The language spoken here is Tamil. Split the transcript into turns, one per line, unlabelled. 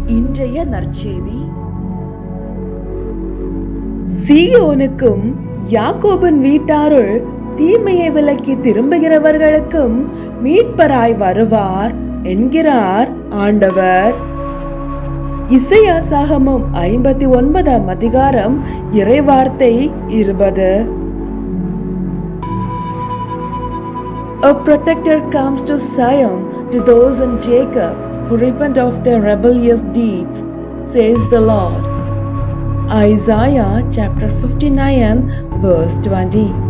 இன்றைய நற்செய்தி சீயோனுக்கும் யாக்கோபின் வீட்டாருள் தீமையை விலக்கி திரும்புகிறவர்களுக்கும் மீட்பராய் வருவார் என்கிறார் ஆண்டவர் இசையாசாகமும் ஐம்பத்தி ஒன்பதாம் அதிகாரம் இறைவார்த்தை இருபது A protector comes to Zion to those in Jacob who repent of their rebellious deeds, says the Lord. Isaiah chapter 59, verse 20.